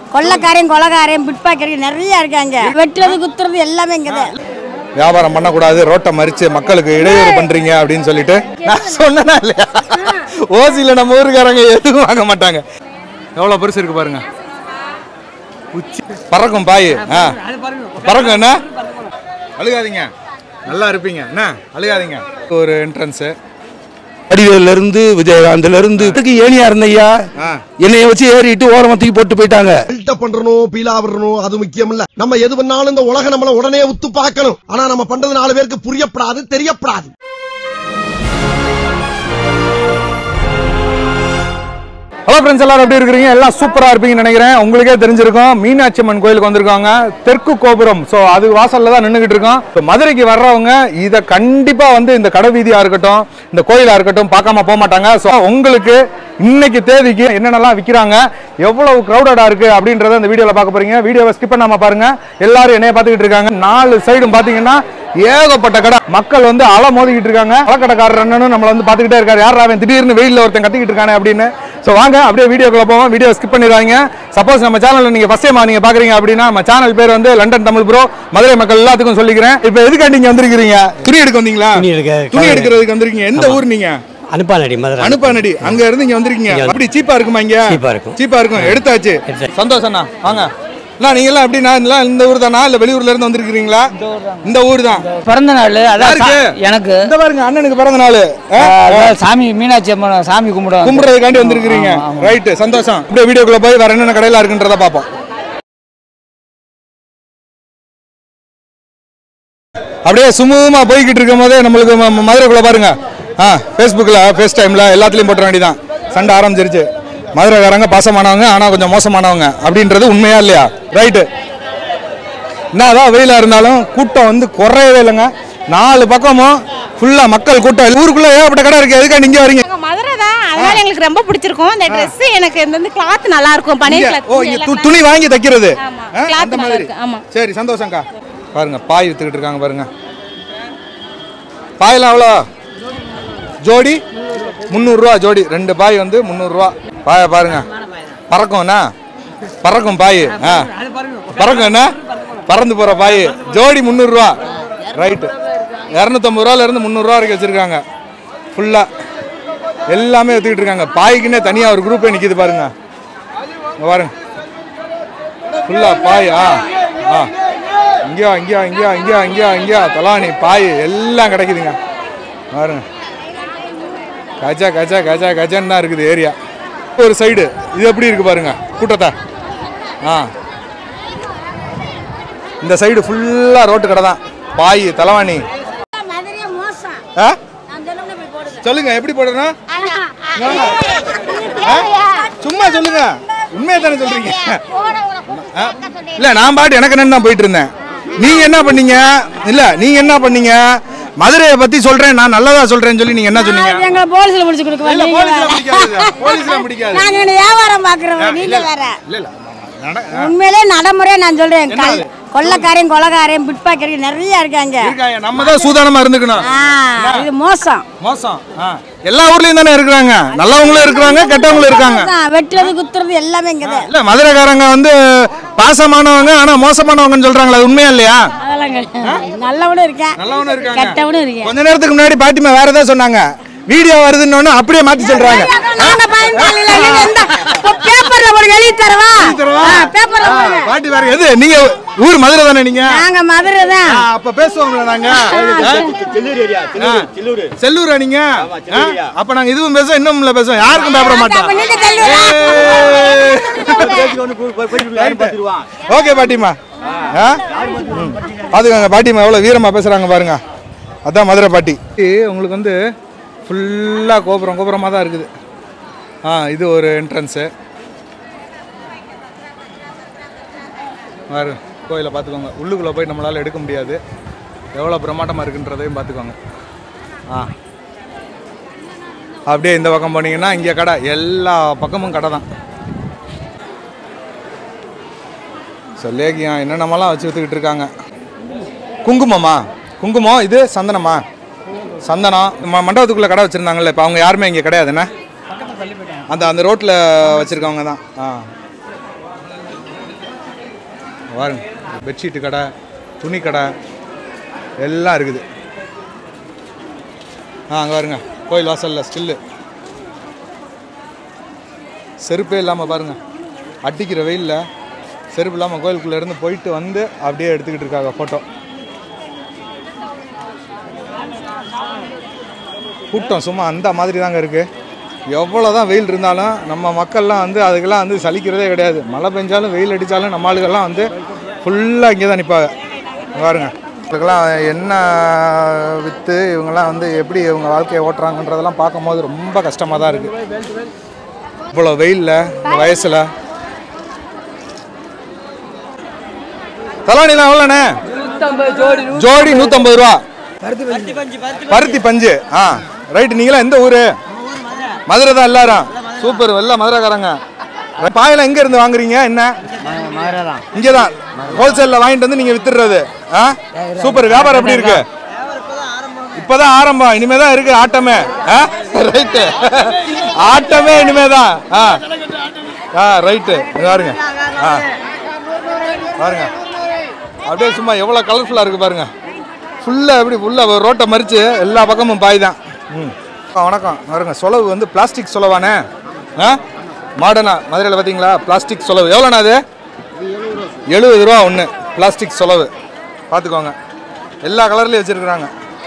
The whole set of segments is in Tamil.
கொள்ளக்காரையும் கொலகாரையும் பிட்பாக்கரையும் நிறைய இருக்காங்க வெட்டுறது குத்துறது எல்லாமே இங்கே தான் வியாபாரம் பண்ணக்கூடாது ரோட்டை மறிச்சு மக்களுக்கு இடையூறு பண்றீங்க அப்படின்னு சொல்லிட்டு நான் சொன்னேனா இல்லையா ஓசியில் நம்ம ஊருக்காரங்க எதுவும் வாங்க மாட்டாங்க எவ்வளோ பெருசு இருக்கு பாருங்க உச்சி பறக்கும் பாய் ஆ பறக்கும் என்ன அழுகாதீங்க நல்லா இருப்பீங்க என்ன அழுகாதீங்க ஒரு என்ட்ரன்ஸு வடிவேல இருந்து விஜயகாந்த்ல இருந்து இதுக்கு ஏனியா இருந்தையா ஆ என்னைய வச்சு ஏறிட்டு ஓரமா தூக்கி போட்டு போயிட்டாங்க பில்டப் பண்றணும் பீலா விடணும் அது முக்கியம் இல்ல நம்ம எது பண்ணாலும் இந்த உலகம் நம்மள உடனே உத்து பார்க்கணும் ஆனா நம்ம பண்றது நாலு பேருக்கு புரியப்படாது தெரியப்படாது ஹலோ ஃப்ரெண்ட்ஸ் எல்லாரும் எப்படி இருக்கிறீங்க எல்லாம் சூப்பராக இருப்பீங்கன்னு நினைக்கிறேன் உங்களுக்கே தெரிஞ்சிருக்கும் மீனாட்சி அம்மன் கோயிலுக்கு வந்திருக்காங்க தெற்கு கோபுரம் ஸோ அது வாசல்ல தான் நின்றுகிட்டு இருக்கோம் இப்போ மதுரைக்கு வர்றவங்க இதை கண்டிப்பாக வந்து இந்த கடை வீதியாக இருக்கட்டும் இந்த கோயிலாக இருக்கட்டும் பார்க்காம போக மாட்டாங்க ஸோ உங்களுக்கு இன்னைக்கு தேதிக்கு என்னென்னலாம் விற்கிறாங்க எவ்வளவு க்ரௌடடாக இருக்கு அப்படின்றத இந்த வீடியோவில் பார்க்க போறீங்க வீடியோவை ஸ்கிப் பண்ணாம பாருங்க எல்லாரும் என்னைய பார்த்துக்கிட்டு இருக்காங்க நாலு சைடும் பார்த்தீங்கன்னா ஏகப்பட்ட கடை மக்கள் வந்து அலை மோதிக்கிட்டு இருக்காங்க பழக்கடைக்காரர் அண்ணனும் நம்மள வந்து பார்த்துக்கிட்டே இருக்காரு யார் அவன் திடீர்னு வெயிலில் ஒருத்தன் கத்திக்கிட்டு இருக்கானே அப்படின்னு ஸோ வாங்க அப்படியே வீடியோக்குள்ள போவோம் வீடியோ ஸ்கிப் பண்ணிடுவாங்க சப்போஸ் நம்ம சேனலில் நீங்கள் ஃபஸ்ட் டைம் நீங்கள் பார்க்குறீங்க அப்படின்னா நம்ம சேனல் பேர் வந்து லண்டன் தமிழ் ப்ரோ மதுரை மக்கள் எல்லாத்துக்கும் சொல்லிக்கிறேன் இப்போ எதுக்காண்டி நீங்க வந்திருக்கிறீங்க துணி எடுக்க வந்தீங்களா துணி எடுக்க- துணி எடுக்கிறதுக்கு வந்திருக்கீங்க எந்த ஊர் நீங்க அனுப்பானடி மதுரை அனுப்பானடி அங்க இருந்து இங்க வந்திருக்கீங்க இங்க வந்து- அப்படி சீப்பா இருக்குமா இங்க சீப்பா இருக்கும். சீப்பா இருக்கும் எடுத்தாச்சு எடுத்தாச்சு. சந்தோஷம்ண்ணா வாங்க அண்ணா நீங்க எல்லாம் எப்படிண்ணா எல்லாம் இந்த ஊர் தானா இல்ல வெளியூர்ல இருந்து வந்திருக்கீங்களா இந்த ஊர் தான் பிறந்த நாள் அதான் யாருக்கு? சா- எனக்கு இந்த பாருங்க அண்ணனுக்கு பிறந்த நாள் ஆ, அதான் சாமி மீனாட்சி அம்மன் சாமி கும்பிடுவாங்க கும்பிடுறதுக்காண்டி வந்திருக்கிறீங்க ஆமா, ஆமா. ரைட்டு சந்தோஷம் அப்படியே வீடியோக்குள்ள போய் வேற என்னென்ன கடையில இருக்குன்றத பார்ப்போம் அப்படியே சுமூகமா போய்கிட்டு இருக்கும் போதே நம்மளுக்கு ம- ம- மதுரைக்குள்ள பாருங்க ஆ ஃபேஸ்புக்கில் ஃபேஸ் டைமில் எல்லாத்துலேயும் போட்டுற வேண்டியதான் சண்டை ஆரம்பிச்சிருச்சு மதுரைக்காரங்க பாசமானவங்க ஆனால் கொஞ்சம் மோசமானவங்க அப்படின்றது உண்மையா இல்லையா ரைட்டு என்னதான் வெயிலாக இருந்தாலும் கூட்டம் வந்து குறையவே இல்லைங்க நாலு பக்கமும் ஃபுல்லாக மக்கள் கூட்டம் ஊருக்குள்ளே ஏகப்பட்ட கடை இருக்கு எதுக்காக நீங்கள் வரீங்க நாங்க மதுரை தான் அதனால எங்களுக்கு ரொம்ப பிடிச்சிருக்கும் இந்த Dress எனக்கு இந்த வந்து கிளாத் நல்லா இருக்கும் பனியன் இங்க- கிளாத் ஓ இங்க து- துணி வாங்கி தைக்கிறது ஆமா. ஆ, cloth அந்த நல்லா மாதிரி இருக்கு, ஆமா. சரி சந்தோஷம்க்கா பாருங்க பாய் வித்துக்கிட்டு இருக்காங்க பாருங்க பாயெல்லாம் எவ்வளோ ஜோடி முந்நூறுரூவா ஜோடி ரெண்டு பாய் வந்து முந்நூறுரூவா பாயை பாருங்க பறக்கும்ண்ணா பறக்கும் பாய் ஆ பறக்கும் என்ன பறந்து போகிற பாய் ஜோடி முந்நூறுரூவா ரைட்டு இரநூத்தம்பது ரூபாலேருந்து முந்நூறுரூவா வரைக்கும் வச்சுருக்காங்க ஃபுல்லாக எல்லாமே வித்துக்கிட்டு இருக்காங்க பாய்க்குன்னே தனியாக ஒரு குரூப்பே நிற்கிது பாருங்க இங்க பாருங்க ஃபுல்லா பாய் ஆ ஆ இங்கேயா இங்கேயா இங்கேயா இங்கேயா இங்கேயா இங்கேயா தலானி பாய் எல்லாம் கிடைக்குதுங்க பாருங்க கஜா கஜா கஜா கஜான்னு தான் இருக்குது ஏரியா ஒரு சைடு இது எப்படி இருக்கு பாருங்க கூட்டத்தை ஆ இந்த சைடு ஃபுல்லாக ரோட்டு கடை தான் பாய் தலைவாணி மதுரையே மோசம் ஆ நான் சொல்லணும்னு போய் போடுங்க சொல்லுங்க எப்படி போடுறேன் சும்மா சொல்லுங்க உண்மையை தானே சொல்றீங்க ஆ? இல்ல நான் பாட்டு எனக்கு என்னன்னு தான் போயிட்டு இருந்தேன் நீங்க என்ன பண்ணீங்க இல்ல நீங்க என்ன பண்ணீங்க மதுரையை பத்தி சொல்றேன் நான் நல்லதா சொல்றேன்னு சொல்லி நீங்க என்ன சொன்னீங்க எங்களை போலீஸ்ல முடிச்சு கொடுக்க இல்ல நீங்க போலீஸ்ல வேற. பிடிக்காது போலீஸ்ல பிடிக்காது நாங்க இங்க வியாபாரம் பாக்குறோம் இல்ல, நீங்க வேற இல்ல இல்ல நட- உண்மையிலே நடைமுறையா நான் சொல்றேன் என்ன கல்- கொள்ளக்காரையும் கொலகாரையும் பிட்பாக்கரையும் நிறைய இருக்காங்க இருக்காங்க நம்ம தான் சூதானமா இருந்துக்கணும் ஆ, இது மோசம் மோசம் ஆ. எல்லா ஊர்லயும் தானே இருக்கிறாங்க நல்லவங்களும் இருக்கிறாங்க கெட்டவங்களும் இருக்காங்க மோசம். வெட்டுறது குத்துறது எல்லாமே இங்க தான் இல்ல மதுரைக்காரங்க வந்து பாசமானவங்க ஆனா மோசமானவங்கன்னு சொல்றாங்களா அது உண்மையா இல்லையா அதெல்லாம் கிடையாது. நல்லவனும் இருக்கேன் நல்லவனும் இருக்காங்க கெட்டவனும் இருக்கேன் கொஞ்ச நேரத்துக்கு முன்னாடி பாட்டிமா வேற ஏதாவது சொன்னாங்க வீடியோ வருதுன்னு ஒண்ணு அப்படியே மாத்தி சொல்றாங்க நாங்க பயன்படல நீங்க எந்த இப்ப பேப்பர்ல போடுங்க எழுதி தரவா ஆ, பேப்பர்ல போடுங்க பாட்டி வேற எது நீங்க ஊர் மதுரை தானே நீங்க நாங்க மதுரை தான் ஆ, அப்ப பேசுவோம்ல நாங்க ஆ? செல்லூரா நீங்க ஆ? அப்ப நாங்க இதுவும் பேசுவோம் இன்னும் பேசுவோம் யாருக்கும் பேப்பட மாட்டோம் அப்ப நீங்க செல்லூரா? ஓகே பாட்டிமா ஆ? ம். பாத்துக்கோங்க பாட்டிமா எவ்வளவு வீரமா பேசுறாங்க பாருங்க அதான் மதுரை பாட்டி உங்களுக்கு வந்து ஃபுல்லாக கோபுரம் கோபுரமாக தான் இருக்குது ஆ இது ஒரு என்ட்ரன்ஸு பாரு கோயிலை பார்த்துக்கோங்க உள்ளுக்குள்ளே போய் நம்மளால் எடுக்க முடியாது எவ்வளோ பிரம்மாண்டமாக இருக்குன்றதையும் பார்த்துக்கோங்க ஆ அப்படியே இந்த பக்கம் போனீங்கன்னா இங்கே கடை எல்லா பக்கமும் கடை தான் ஸோ லேகியம் என்னென்னமெல்லாம் வச்சு விற்றுக்கிட்டு இருக்காங்க குங்குமமா குங்குமம் இது சந்தனமா சந்தனம் ம- மண்டபத்துக்குள்ளே கடை வச்சுருந்தாங்கல்ல இப்போ அவங்க யாருமே இங்கே கிடையாதுண்ணே அந்த அந்த ரோட்டில் வச்சுருக்கவங்க தான் ஆ பாருங்க பெட்ஷீட்டு கடை துணி கடை எல்லாம் இருக்குது ஆ அங்கே பாருங்க கோயில் வாசலில் ஸ்டில்லு செருப்பே இல்லாமல் பாருங்க அடிக்கிற வெயிலில் செருப்பு இல்லாமல் கோயிலுக்குள்ளே இருந்து போயிட்டு வந்து அப்படியே எடுத்துக்கிட்டு இருக்காங்க ஃபோட்டோ கூட்டம் சும்மா அந்த மாதிரி தாங்க இருக்குது எவ்வளோ தான் வெயில் இருந்தாலும் நம்ம மக்கள்லாம் வந்து அதுக்கெல்லாம் வந்து சலிக்கிறதே கிடையாது மழை பெஞ்சாலும் வெயில் அடித்தாலும் நம்ம ஆளுகள்லாம் வந்து ஃபுல்லாக இங்கே தான் நிற்பாங்க பாருங்க இவங்களுக்கெல்லாம் என்ன விற்று இவங்கெல்லாம் வந்து எப்படி இவங்க வாழ்க்கையை ஓட்டுறாங்கன்றதெல்லாம் பார்க்கும்போது ரொம்ப கஷ்டமாக தான் இருக்குது இவ்வளோ வெயிலில் இந்த வயசில் தலானிலாம் எவ்வளோண்ணே ஜோடி நூற்றம்பது ரூபா பருத்தி பஞ்சு ஆ ரைட்டு நீங்களாம் எந்த ஊர் மதுரை தான் எல்லாரும் சூப்பர் எல்லாம் மதுரைக்காரங்க பாயெல்லாம் எங்க இருந்து வாங்குறீங்க என்ன இங்கே தான் ஹோல்சேலில் வாங்கிட்டு வந்து நீங்கள் வித்துடுறது ஆ சூப்பர் வியாபாரம் எப்படி இருக்கு இப்போதான் ஆரம்பம் இனிமே தான் இருக்கு ஆட்டமே ஆ ரைட்டு ஆட்டமே இனிமே தான் ஆ ஆ ரைட்டு பாருங்க ஆ பாருங்க அப்படியே சும்மா எவ்வளோ கலர்ஃபுல்லாக இருக்கு பாருங்க ஃபுல்லாக எப்படி ஃபுல்லாக ரோட்டை மறித்து எல்லா பக்கமும் பாய் தான் ம் ஆ, வணக்கம் பாருங்க சொலவு வந்து பிளாஸ்டிக் சொலவானே ஆ மாடர்னா மதுரையில் பார்த்தீங்களா பிளாஸ்டிக் சொலவு எவ்வளோண்ணா அது எழுபது ரூபா ஒன்று பிளாஸ்டிக் சொலவு பார்த்துக்கோங்க எல்லா கலர்லேயும் வச்சுருக்குறாங்க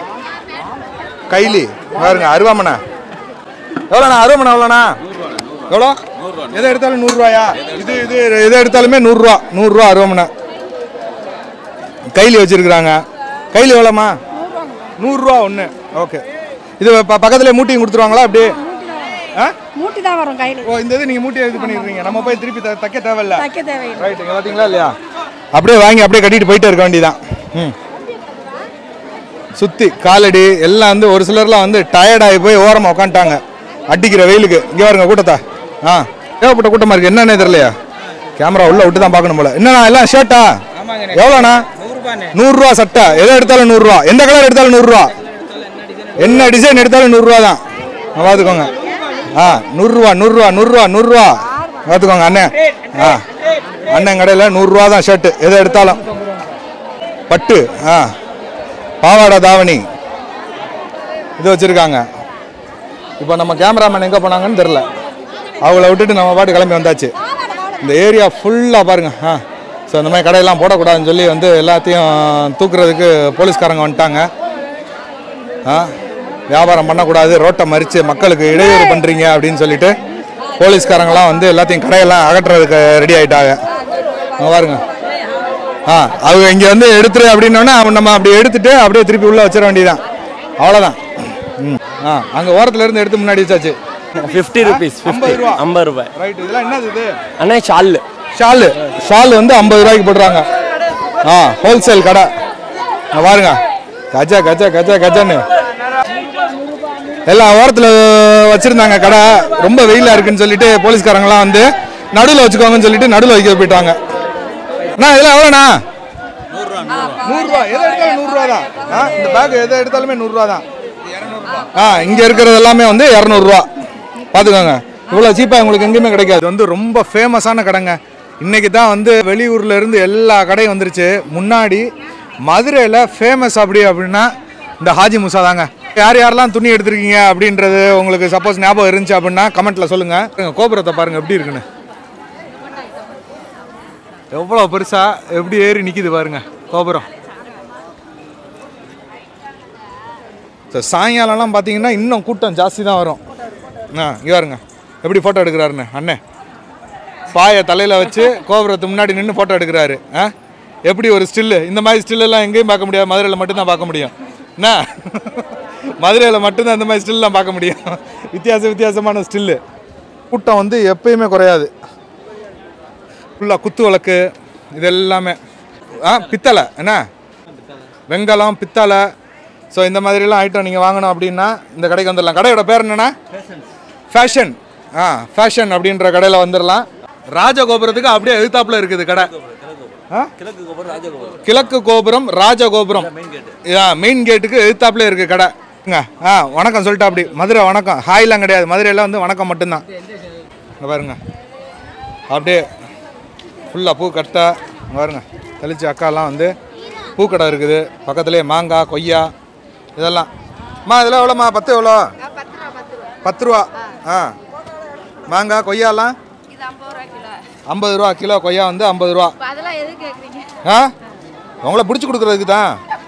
கைலி பாருங்க அருவாமனை எவ்வளோண்ணா அருவாமனை எவ்வளோண்ணா எவ்வளோ எதை எடுத்தாலும் நூறுரூவாயா இது இது எதை எடுத்தாலுமே நூறுரூவா நூறுரூவா அருவாமனை கைலி வச்சுருக்குறாங்க கைலி எவ்வளோம்மா நூறுரூவா ஒன்று ஓகே இது ப பக்கத்துலேயே மூட்டையும் கொடுத்துருவாங்களா அப்படி ஆ மூட்டி தான் வரும் கையில் ஓ இந்த இது நீங்கள் மூட்டையை இது பண்ணிடுறீங்க நம்ம போய் திருப்பி த- தைக்க தேவையில்ல தைக்க தேவையில்லை ரைட் இங்கே பார்த்தீங்களா இல்லையா அப்படியே வாங்கி அப்படியே கட்டிட்டு போயிட்டே இருக்க வேண்டியதான் ம் சுற்றி காலடி எல்லாம் வந்து ஒரு சிலர்லாம் வந்து டயர்டாகி போய் ஓரமாக உட்காந்துட்டாங்க அடிக்கிற வெயிலுக்கு இங்கே பாருங்க கூட்டத்தா ஆ ஏகப்பட்ட கூட்டமாக இருக்குது என்னன்னே தெரியலையா கேமரா உள்ள விட்டு தான் பார்க்கணும் போல என்னண்ணா எல்லாம் ஷர்ட்டா எவ்வளோண்ணா நூறுரூவா சட்டை எதை எடுத்தாலும் நூறுரூவா எந்த கலர் எடுத்தாலும் நூறுரூவா என்ன டிசைன் எடுத்தாலும் நூறுரூவா தான் ஆ, பார்த்துக்கோங்க ஆ நூறுரூவா நூறுரூவா நூறுரூவா நூறுரூவா பார்த்துக்கோங்க அண்ணன் ஆ அண்ணன் கடையில் நூறுரூவா தான் ஷர்ட்டு எதை எடுத்தாலும் பட்டு ஆ பாவாடை தாவணி இது வச்சுருக்காங்க இப்போ நம்ம கேமராமேன் எங்கே போனாங்கன்னு தெரில அவங்கள விட்டுட்டு நம்ம பாட்டு கிளம்பி வந்தாச்சு இந்த ஏரியா ஃபுல்லாக பாருங்க ஆ ஸோ இந்த மாதிரி கடையெல்லாம் போடக்கூடாதுன்னு சொல்லி வந்து எல்லாத்தையும் தூக்குறதுக்கு போலீஸ்காரங்க வந்துட்டாங்க ஆ வியாபாரம் பண்ணக்கூடாது ரோட்டை மறித்து மக்களுக்கு இடையூறு பண்ணுறீங்க அப்படின்னு சொல்லிட்டு போலீஸ்காரங்களாம் வந்து எல்லாத்தையும் கடையெல்லாம் அகற்றுறதுக்கு ரெடி ஆகிட்டாங்க அங்கே பாருங்க ஆ அவங்க இங்கே வந்து எடுத்துரு அப்படின்னோடனே அவன் நம்ம அப்படி எடுத்துட்டு அப்படியே திருப்பி உள்ளே வச்சிட வேண்டியதான் அவ்வளோதான் ம் ஆ அங்கே ஓரத்துல இருந்து எடுத்து முன்னாடி வச்சாச்சு ஃபிஃப்டி ருபீஸ் ஐம்பது ரூபா ஐம்பது ரூபாய் ரைட் இதெல்லாம் என்னது இது அண்ணா ஷால் ஷாலு ஷால் வந்து ஐம்பது ரூபாய்க்கு போடுறாங்க ஆ ஹோல்சேல் கடை இங்க பாருங்க கஜா கஜா கஜா கஜான்னு எல்லா ஓரத்தில் வச்சுருந்தாங்க கடை ரொம்ப வெயிலாக இருக்குன்னு சொல்லிட்டு போலீஸ்காரங்களாம் வந்து நடுவில் வச்சுக்கோங்கன்னு சொல்லிட்டு நடுவில் வைக்க போயிட்டாங்க அண்ணா இதெல்லாம் எவ்வளோண்ணா நூறுரூவா எதை எடுத்தாலும் நூறுரூவா தான் ஆ இந்த பேக் எதை எடுத்தாலுமே நூறுரூவா தான் ஆ இங்கே இருக்கிறது எல்லாமே வந்து இரநூறுவா பார்த்துக்கோங்க இவ்வளோ சீப்பாக உங்களுக்கு எங்கேயுமே கிடைக்காது இது வந்து ரொம்ப ஃபேமஸான கடைங்க இன்னைக்கு தான் வந்து வெளியூர்ல இருந்து எல்லா கடையும் வந்துருச்சு முன்னாடி மதுரையில் ஃபேமஸ் அப்படி அப்படின்னா இந்த ஹாஜி முசா தாங்க யார் யாரெல்லாம் துணி எடுத்திருக்கீங்க அப்படின்றது உங்களுக்கு சப்போஸ் ஞாபகம் இருந்துச்சு அப்படின்னா கமெண்ட்ல சொல்லுங்க பாருங்க, கோபுரத்தை பாருங்க எப்படி இருக்குன்னு எவ்வளோ பெருசா எப்படி ஏறி நிக்குது பாருங்க கோபுரம் ஸோ சாயங்காலம்லாம் பார்த்தீங்கன்னா இன்னும் கூட்டம் ஜாஸ்தி தான் வரும் ஆ இங்கே பாருங்க எப்படி ஃபோட்டோ எடுக்கிறாருன்னு அண்ணே பாயை தலையில் வச்சு கோபுரத்து முன்னாடி நின்று ஃபோட்டோ எடுக்கிறாரு ஆ எப்படி ஒரு ஸ்டில்லு இந்த மாதிரி ஸ்டில்லெல்லாம் எங்கேயும் பார்க்க முடியாது மதுரையில் மட்டும்தான் பார்க்க முடியும் என்ன மதுரையில் மட்டும்தான் இந்த மாதிரி ஸ்டில்லாம் பார்க்க முடியும் வித்தியாச வித்தியாசமான ஸ்டில்லு கூட்டம் வந்து எப்பயுமே குறையாது ஃபுல்லாக குத்து விளக்கு இது எல்லாமே ஆ பித்தளை என்ன வெங்கலம் பித்தளை ஸோ இந்த மாதிரிலாம் ஐட்டம் நீங்கள் வாங்கணும் அப்படின்னா இந்த கடைக்கு வந்துடலாம் கடையோட பேர் என்னென்னா ஃபேஷன் ஆ ஃபேஷன் அப்படின்ற கடையில் வந்துடலாம் ராஜகோபுரத்துக்கு அப்படியே எழுத்தாப்புல இருக்குது கடை ஆ? கிழக்கு கோபுரம் ராஜகோபுரம் மெயின் கேட்டுக்கு எழுத்தாப்புல இருக்கு கடை இங்க, ஆ வணக்கம் சொல்லிட்டா அப்படி மதுரை வணக்கம் ஹாய்லாம் கிடையாது மதுரையில் வந்து வணக்கம் மட்டும்தான் இங்க பாருங்க அப்படியே ஃபுல்லாக பூ கட்டை இங்க பாருங்க தெளிச்சு அக்காலாம் வந்து பூக்கடை இருக்குது பக்கத்துலேயே மாங்காய் கொய்யா இதெல்லாம் அம்மா இதெல்லாம் எவ்வளோம்மா பத்து எவ்வளோ பத்து ரூபா ஆ மாங்காய் கொய்யாலாம் ஐம்பது ரூபா கிலோ கொய்யா வந்து ஐம்பது ரூபா அதெல்லாம் எது கேக்குறீங்க ஆ உங்களை பிடிச்சி கொடுக்குறதுக்கு தான்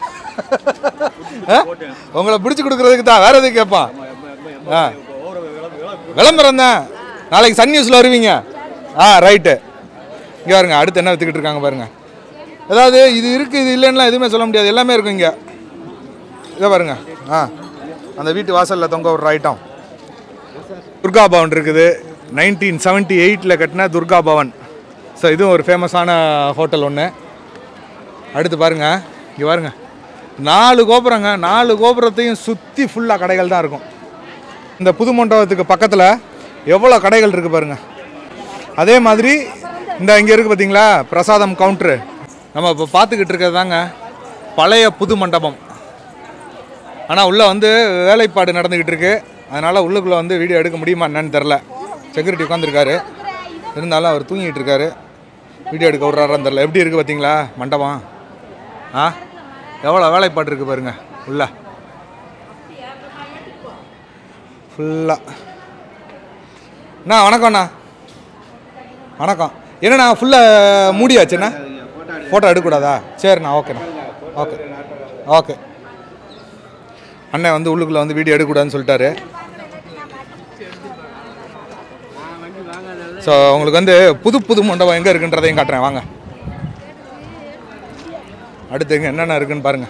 ஆ? உங்களை பிடிச்சி கொடுக்குறதுக்கு தான் வேற எதுக்கு கேட்பான் ஆ விளம்பரம் தான் நாளைக்கு சன் நியூஸில் வருவீங்க ஆ ரைட்டு இங்கே பாருங்க அடுத்து என்ன வித்துக்கிட்டு இருக்காங்க பாருங்க அதாவது இது இருக்குது இது இல்லைன்னுலாம் எதுவுமே சொல்ல முடியாது எல்லாமே இருக்கும் இங்கே இதை பாருங்க ஆ அந்த வீட்டு வாசலில் தொங்க விட்ற ஐட்டம் துர்கா பவன் இருக்குது நைன்டீன் செவன்ட்டி எயிட்டில் கட்டின துர்கா பவன் ஸோ இதுவும் ஒரு ஃபேமஸான ஹோட்டல் ஒன்று அடுத்து பாருங்க இங்கே பாருங்க நாலு கோபுரங்க நாலு கோபுரத்தையும் சுற்றி ஃபுல்லாக கடைகள் தான் இருக்கும் இந்த புது மண்டபத்துக்கு பக்கத்தில் எவ்வளோ கடைகள் இருக்குது பாருங்க அதே மாதிரி இந்த இங்கே இருக்குது பார்த்தீங்களா பிரசாதம் கவுண்ட்ரு நம்ம இப்போ பார்த்துக்கிட்டு இருக்கிறது தாங்க பழைய புது மண்டபம் ஆனால் உள்ளே வந்து வேலைப்பாடு நடந்துக்கிட்டு இருக்கு அதனால் உள்ளுக்குள்ளே வந்து வீடியோ எடுக்க முடியுமா என்னன்னு தெரில செக்யூரிட்டி உட்காந்துருக்காரு இருந்தாலும் அவர் தூங்கிட்டு இருக்காரு வீடியோ எடுக்க விட்றாரான்னு தெரில எப்படி இருக்குது பார்த்தீங்களா மண்டபம் ஆ எவ்வளோ வேலைப்பாடு இருக்குது பாருங்க உள்ள ஃபுல்லாக அண்ணா வணக்கம்ண்ணா வணக்கம் என்னண்ணா ஃபுல்லாக மூடியாச்சுண்ணா ஃபோட்டோ எடுக்கக்கூடாதா சரிண்ணா ஓகேண்ணா ஓகே ஓகே அண்ணன் வந்து உள்ளுக்குள்ளே வந்து வீடியோ எடுக்கக்கூடாதுன்னு சொல்லிட்டாரு ஸோ உங்களுக்கு வந்து புது புது மண்டபம் எங்கே இருக்குன்றதையும் காட்டுறேன் வாங்க அடுத்து எங்க என்னென்ன இருக்குன்னு பாருங்க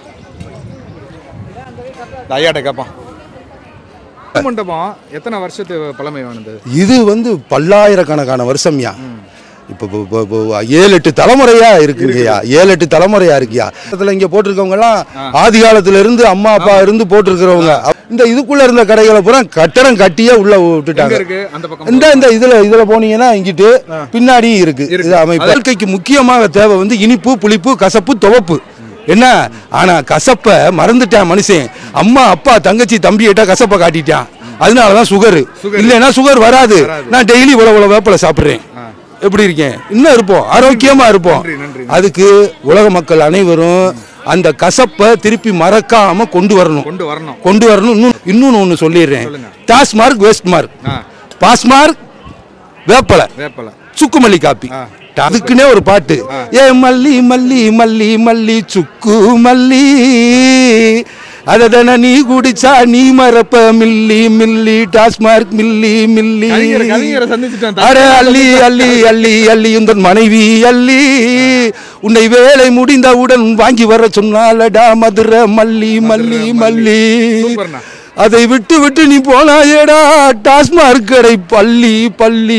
இந்த ஐயாட்ட கேட்பான் புது மண்டபம் எத்தனை வருஷத்து பழமை வாய்ந்தது இது வந்து பல்லாயிரக்கணக்கான வருஷம்யா இப்போ இப்போ- இப்போ- இப்போ ஏழு எட்டு தலைமுறையா இருக்குங்கய்யா ஏழு எட்டு தலைமுறையா இருக்குயா இடத்துல இங்க போட்டிருக்கவங்க எல்லாம் ஆதி காலத்துல இருந்து அம்மா அப்பா இருந்து போட்டிருக்கிறவங்க இந்த இதுக்குள்ள இருந்த கடைகளை பூரா கட்டடம் கட்டியே உள்ள எங்க விட்டுட்டாங்க இருக்கு அந்த பக்கம் இந்த இந்த இதுல இதுல போனீங்கன்னா இங்கிட்டு பின்னாடி இருக்கு இருக்கு. இது அமைப்பு வாழ்க்கைக்கு முக்கியமாக தேவை வந்து இனிப்பு புளிப்பு கசப்பு துவப்பு என்ன ஆனா கசப்ப மறந்துட்டான் மனுஷன் அம்மா அப்பா தங்கச்சி தம்பி கிட்ட கசப்பை காட்டிட்டான் அதனாலதான் சுகர் இல்லைன்னா சுகர் வராது நான் டெய்லி இவ்வளவு இவ்வளவு வேப்பில சாப்பிடுறேன் எப்படி இருக்கேன் இன்னும் இருப்போம் ஆரோக்கியமா இருப்போம் நன்றி, நன்றி. அதுக்கு உலக மக்கள் அனைவரும் அந்த கசப்பை திருப்பி மறக்காம கொண்டு வரணும் கொண்டு வரணும் கொண்டு வரணும் இன்னும் இன்னொன்னு ஒன்று சொல்லிடுறேன் டாஸ் மார்க் வேஸ்ட் மார்க் ஆ பாஸ் மார்க் வேப்பலை வேப்பலை சுக்குமல்லி காப்பி ஆ. அதுக்குன்னே ஒரு பாட்டு ஏ மல்லி மல்லி மல்லி மல்லி சுக்கு மல்லி அதன நீ குடிச்சா நீ மறப்ப milli milli TASMAC milli milli கவிஞரை- கவிஞரை சந்திச்சுட்டேன். அட அள்ளி அள்ளி அள்ளி அள்ளி உந்தன் மனைவி அள்ளி உன்னை வேலை முடிந்தவுடன் வாங்கி வர சொன்னாலடா மதுரை மல்லி மல்லி மல்லி சூப்பர்ண்ணா. அதை விட்டு விட்டு நீ போனாயேடா டாஸ்மார்க் கடை பள்ளி பள்ளி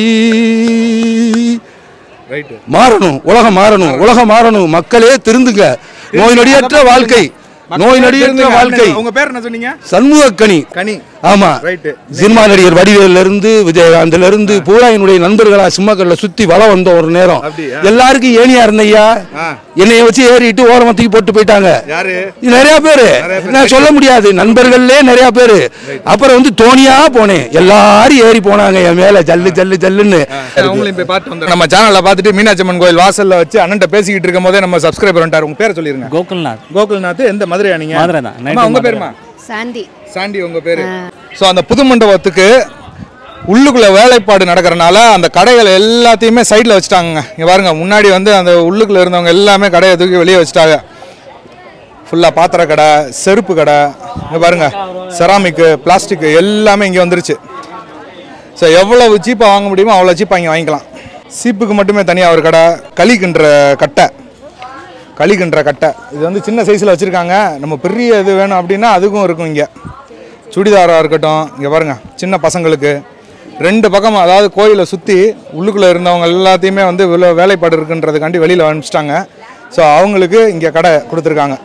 ரைட்டு மாறணும் உலகம் மாறணும் உலகம் மாறணும் மக்களே திருந்துங்க நோய் நொடியற்ற வாழ்க்கை நோய் நொடியற்ற வாழ்க்கை உங்க பேர் என்ன சொன்னீங்க சண்முகக்கணி கனி ஆமா ரைட்டு சினிமா நடிகர் வடிவேல்ல இருந்து விஜயகாந்த்ல இருந்து பூரா என்னுடைய நண்பர்களா சிம்மக்கல்ல சுத்தி வளம் வந்த ஒரு நேரம் அப்படியா? எல்லாருக்கும் ஏனியா இருந்தையா ஆ. என்னைய வச்சு ஏறிட்டு ஓரமா தூக்கி போட்டு போயிட்டாங்க யாரு இது நிறைய பேரு நான் சொல்ல முடியாது நண்பர்கள்லே நிறைய பேரு அப்புறம் வந்து தோணியா போனேன் எல்லாரும் ஏறி போனாங்க என் மேல ஜல்லு ஜல்லு ஜல்லுன்னு அவங்களையும் போய் பார்த்து வந்து நம்ம சேனல்ல பார்த்துட்டு மீனாட்சி அம்மன் கோயில் வாசல்ல வச்சு அண்ணன்ட்ட பேசிக்கிட்டு இருக்கும் போதே நம்ம சப்ஸ்கிரைபர் வந்துட்டார் உங்க பேரை சொல்லிருங்க கோகுல்நாத் கோகுல்நாத் எந்த மதுரையா நீங்க மதுரை தான். அம்மா, native உங்க மதுரை. பேருமா சாந்தி சாண்டி உங்க பேரு ஸோ அந்த புது மண்டபத்துக்கு உள்ளுக்குள்ள வேலைப்பாடு நடக்கிறனால அந்த கடைகள் எல்லாத்தையுமே சைடில் வச்சுட்டாங்க இங்க பாருங்க முன்னாடி வந்து அந்த உள்ளுக்குள்ள இருந்தவங்க எல்லாமே கடையை தூக்கி வெளியே வச்சுட்டாங்க ஃபுல்லாக பாத்திர கடை செருப்பு கடை இங்கே பாருங்க செராமிக்கு பிளாஸ்டிக் எல்லாமே இங்கே வந்துருச்சு ஸோ எவ்வளவு சீப்பாக வாங்க முடியுமோ அவ்வளோ சீப்பாக இங்கே வாங்கிக்கலாம் சீப்புக்கு மட்டுமே தனியாக ஒரு கடை களிக்கின்ற கட்டை களிக்கின்ற கட்டை இது வந்து சின்ன சைஸில் வச்சுருக்காங்க நம்ம பெரிய இது வேணும் அப்படின்னா அதுக்கும் இருக்கும் இங்கே சுடிதாராக இருக்கட்டும் இங்கே பாருங்கள் சின்ன பசங்களுக்கு ரெண்டு பக்கம் அதாவது கோயிலை சுற்றி உள்ளுக்குள்ளே இருந்தவங்க எல்லாத்தையுமே வந்து இவ்வளோ வேலைப்பாடு இருக்குன்றதுக்காண்டி வெளியில் அனுப்பிச்சிட்டாங்க ஸோ அவங்களுக்கு இங்கே கடை கொடுத்துருக்காங்க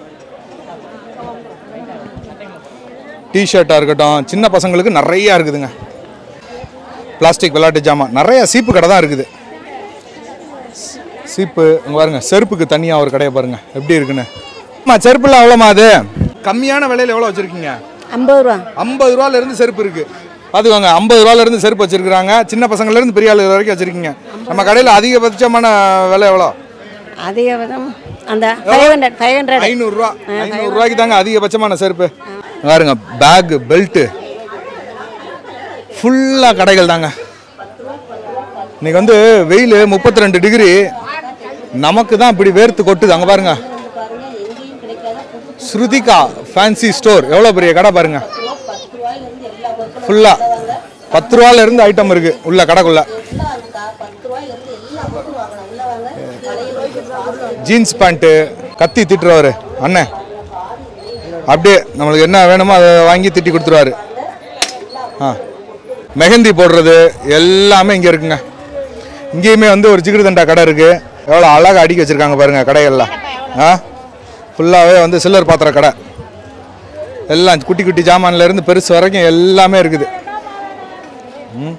டிஷர்ட்டாக இருக்கட்டும் சின்ன பசங்களுக்கு நிறையா இருக்குதுங்க பிளாஸ்டிக் விளையாட்டு ஜாமான் நிறைய சீப்பு கடை தான் இருக்குது சீப்பு இங்கே பாருங்க செருப்புக்கு தனியாக ஒரு கடையை பாருங்க எப்படி இருக்குன்னு அம்மா செருப்புலாம் எவ்வளோமா அது கம்மியான விலையில் எவ்வளோ வச்சுருக்கீங்க ஐம்பது ரூபா ஐம்பது ரூபால இருந்து செருப்பு இருக்கு பார்த்துக்கோங்க ஐம்பது ரூபாலேருந்து செருப்பு வச்சிருக்காங்க சின்ன பசங்கள்லேருந்து பெரிய ஆளு வரைக்கும் வச்சிருக்கீங்க நம்ம கடையில் அதிகபட்சமான விலை எவ்வளோ அதிகபட்சம் அந்த ஃபைவ் ஹண்ட்ரட் ஃபைவ் ஹண்ட்ரட் ஐநூறுரூவா ஐநூறுரூவாய்க்கு தாங்க அதிகபட்சமான செருப்பு பாருங்க பேக் பெல்ட்டு ஃபுல்லாக கடைகள் தாங்க இன்னைக்கு வந்து வெயில் முப்பத்தி ரெண்டு டிகிரி நமக்கு தான் இப்படி வேர்த்து கொட்டுது அங்கே பாருங்க ஸ்ருதிகா ஃபேன்சி ஸ்டோர் எவ்வளோ பெரிய கடை பாருங்க ஃபுல்லாக பத்து ரூபால இருந்து ஐட்டம் இருக்கு உள்ள கடைக்குள்ள ஜீன்ஸ் பேண்ட்டு கத்தி திட்டுறவர் அண்ணன் அப்படியே நம்மளுக்கு என்ன வேணுமோ அதை வாங்கி திட்டி கொடுத்துருவாரு ஆ மெஹந்தி போடுறது எல்லாமே இங்கே இருக்குங்க இங்கேயுமே வந்து ஒரு ஜிகிரு தண்டா கடை இருக்குது எவ்வளோ அழகாக அடுக்கி வச்சுருக்காங்க பாருங்க கடைகள்லாம் ஆ ஃபுல்லாகவே வந்து சில்லர் பாத்திர கடை எல்லாம் குட்டி குட்டி ஜாமான்ல இருந்து பெருசு வரைக்கும் எல்லாமே இருக்குது ம்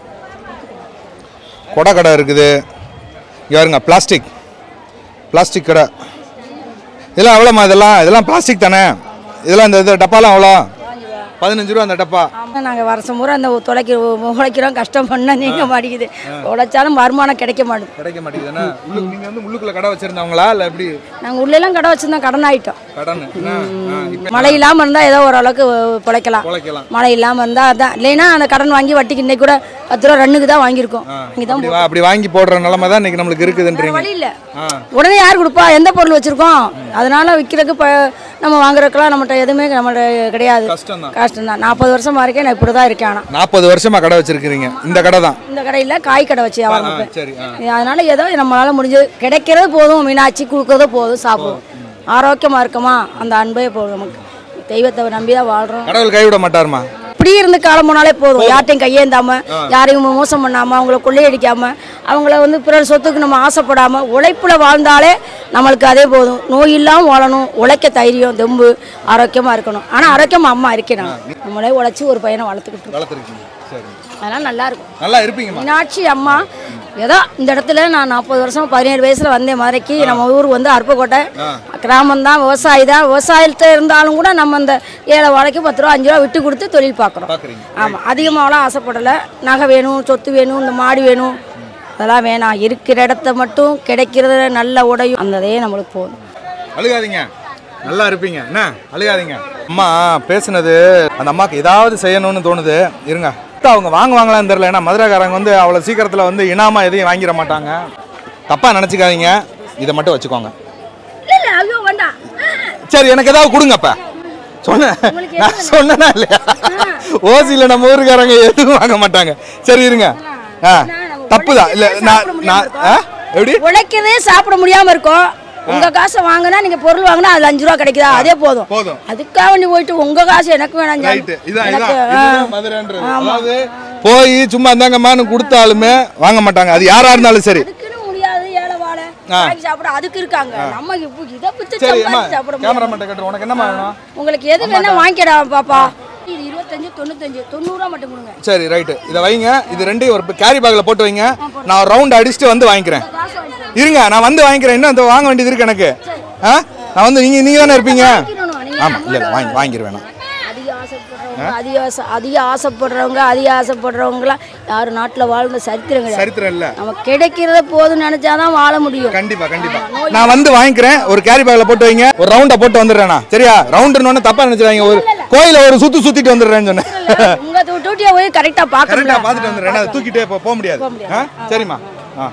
கொடை கடை இருக்குது இங்கே பாருங்க பிளாஸ்டிக் பிளாஸ்டிக் கடை இதெல்லாம் எவ்வளோம்மா இதெல்லாம் இதெல்லாம் பிளாஸ்டிக் தானே இதெல்லாம் இந்த இது டப்பாலாம் எவ்வளோ பதினஞ்சு ரூபா அந்த டப்பா நாங்கள் வருஷம் பூரா அந்த துளைக்க உழைக்கிறோம் கஷ்டம் பண்ண நீங்க மாட்டேங்குது உழைச்சாலும் வருமானம் கிடைக்க மாட்டேங்குது கிடைக்க மாட்டேங்குதுண்ணா உள்ளுக்கு நீங்கள் வந்து உள்ளுக்குள்ள கடை வச்சிருந்தவங்களா இல்லை எப்படி நாங்கள் உள்ளெல்லாம் கடை வச்சிருந்தோம் கடன் ஆயிட்டோம் கடன் இப்போ மழை இல்லாமல் இருந்தால் ஏதோ ஓரளவுக்கு பிழைக்கலாம் உழைக்கலாம் மழை இல்லாமல் இருந்தால் அதான் இல்லைன்னா அந்த கடன் வாங்கி வட்டிக்கு இன்னைக்கு கூட பத்து ரூபா ரன்னுக்கு தான் வாங்கியிருக்கோம் இங்கே தான் அப்படி வா- அப்படி வாங்கி போடுற நிலைமை தான் இன்னைக்கு நம்மளுக்கு இருக்குதுன்றீங்க வழி இல்லை ஆ உடனே யார் கொடுப்பா எந்த பொருள் வச்சிருக்கோம் அதனால விற்கிறதுக்கு இப்போ நம்ம வாங்குறதுக்கெல்லாம் நம்மகிட்ட எதுவுமே நம்மள்ட்ட கிடையாது கஷ்டம் தான் கஷ்டம் தான் நாற்பது வருஷமா இருக்கேன் நான் இப்படி தான் இருக்கேன் ஆனால் நாற்பது வருஷமா கடை வச்சிருக்கிறீங்க இந்த கடை தான் இந்த கடையில் காய் கடை வச்சு வியாபாரம் ஆ, பார்ப்பேன். சரி ஆ அதனால ஏதோ நம்மளால முடிஞ்சது கிடைக்கிறது போதும் மீனாட்சி கொடுக்கறதோ போதும் சாப்பிடுவோம் ஆரோக்கியமா இருக்கமா அந்த அன்பே போதும் நமக்கு தெய்வத்தை நம்பி தான் வாழ்றோம் கடவுள் கைவிட மாட்டாருமா இப்படி இருந்து காலம் போனாலே போதும் யார்ட்டையும் கையேந்தாம யாரையும் மோசம் பண்ணாம அவங்கள கொள்ளையடிக்காம அவங்கள வந்து பிறர் சொத்துக்கு நம்ம ஆசைப்படாம உழைப்புல வாழ்ந்தாலே நம்மளுக்கு அதே போதும் நோய் இல்லாம வாழணும் உழைக்க தைரியம் தெம்பு ஆரோக்கியமா இருக்கணும் ஆனா ஆரோக்கியமா அம்மா இருக்கேன் நான். நம்மளே உழைச்சி ஒரு பையனை வளர்த்துக்கிட்டு இருக்கோம் வளர்த்துருக்கீங்க சரி அதனால நல்லா இருக்கும் நல்லா இருப்பீங்கம்மா மீனாட்சி அம்மா ஏதோ இந்த இடத்துல நான் நாற்பது வருஷம் பதினேழு வயசுல வந்தேன் மதுரைக்கு நம்ம ஊர் வந்து அருப்புக்கோட்டை கிராமம் தான் விவசாயி தான் விவசாயத்தில் இருந்தாலும் கூட நம்ம அந்த ஏழை வாழைக்கு பத்து ரூபா அஞ்சு ரூபா விட்டு கொடுத்து தொழில் பார்க்குறோம் பார்க்குறீங்க ஆமாம் அதிகமாகலாம் ஆசைப்படலை நகை வேணும் சொத்து வேணும் இந்த மாடு வேணும் அதெல்லாம் வேணாம் இருக்கிற இடத்த மட்டும் கிடைக்கிறது நல்ல உடையும் அந்ததே நம்மளுக்கு போதும் அழுகாதீங்க நல்லா இருப்பீங்க என்ன அழுகாதீங்க அம்மா பேசுனது அந்த அம்மாக்கு ஏதாவது செய்யணும்னு தோணுது இருங்க அவங்க வாங்குவாங்களான்னு தெரியல ஏன்னா மதுரைக்காரங்க வந்து அவ்வளோ சீக்கிரத்தில் வந்து இனாமா எதையும் வாங்கிட மாட்டாங்க தப்பாக நினச்சிக்காதீங்க இதை மட்டும் வச்சுக்கோங்க இல்லை ஐயோ வேண்டாம் சரி எனக்கு ஏதாவது கொடுங்க அப்ப சொன்னேன் நான் சொன்னேனா இல்லையா ஓசியில் நம்ம ஊருக்காரங்க எதுவும் வாங்க மாட்டாங்க சரி இருங்க ஆ தப்பு தான் இல்லை நான் நான் ஆ எப்படி உழைக்கவே சாப்பிட முடியாம இருக்கும் உங்க காசை வாங்கினா நீங்க பொருள் வாங்கினா அதுல அஞ்சு ரூபா கிடைக்குதா அதே போதும் போதும். அதுக்காக வேண்டி போயிட்டு உங்க காசு எனக்கு வேணாம் ஜான். ரைட்டு இதான் எனக்கு, இதான் ஆ. இதுதான் மதுரைன்றது அதாவது போய் சும்மா இந்தாங்கம்மான்னு கொடுத்தாலுமே வாங்க மாட்டாங்க அது யாரா இருந்தாலும் சரி அதுக்குன்னு முடியாது ஏழை வாழை ஆ. வாங்கி சாப்பிட அதுக்கு இருக்காங்க நம்ம இப்போ இதை பிச்சு சரி அம்மா சம்பாதிச்சு சாப்பிட முடியாது. கேமராமேன் கேட்டு உனக்கு என்னம்மா வேணும் உங்களுக்கு எது வேணா வாங்கிடா பாப்பா இது இருபத்தஞ்சு தொண்ணூத்தஞ்சு தொண்ணூறுவா மட்டும் கொடுங்க சரி ரைட்டு இதை வைங்க இது ரெண்டையும் ஒரு கேரி பேக்கில் போட்டு வைங்க நான் ரவுண்ட் அடிச்சுட்டு வந்து வாங்கிக்கிறேன் காசு வாங்கிக்கோங்க. இருங்க நான் வந்து வாங்கிக்கிறேன் இன்னும் அந்த வாங்க வேண்டியது இருக்கு எனக்கு ஆ நான் வந்து நீங்கள் நீங்கள் தானே இருப்பீங்க வாங்கிக்கணும். நீங்க ஆமாம் இல்லை இல்லை வாங்கி வாங்கிடுவேன் நான் அதிக ஆசைப்படுறவங்க அதிக ஆசை அதிக ஆசைப்படுறவங்க அதிக ஆசைப்படுறவங்களாம் யாரும் நாட்டுல வாழ்ந்த சரித்திரம் கிடையாது சரித்திரம் இல்லை நம்ம கிடைக்கிறத போதும் நினைச்சாதான் வாழ முடியும் கண்டிப்பா கண்டிப்பா நான் வந்து வாங்கிக்கிறேன் ஒரு கேரி பேக்ல போட்டு வைங்க ஒரு ரவுண்டா போட்டு வந்துடுறேன் சரியா ரவுண்டுன்னு தப்பா நினைச்சிடாங்க ஒரு கோயில ஒரு சுத்து சுத்திட்டு வந்துடுறேன்னு சொன்னேன் உங்க டியூட்டியை போய் கரெக்டா கரெக்டா பாக்கணும் பார்த்துட்டு வந்துடுறேன் அதை தூக்கிட்டே இப்போ போக முடியாது ஆ? சரிம்மா ஆ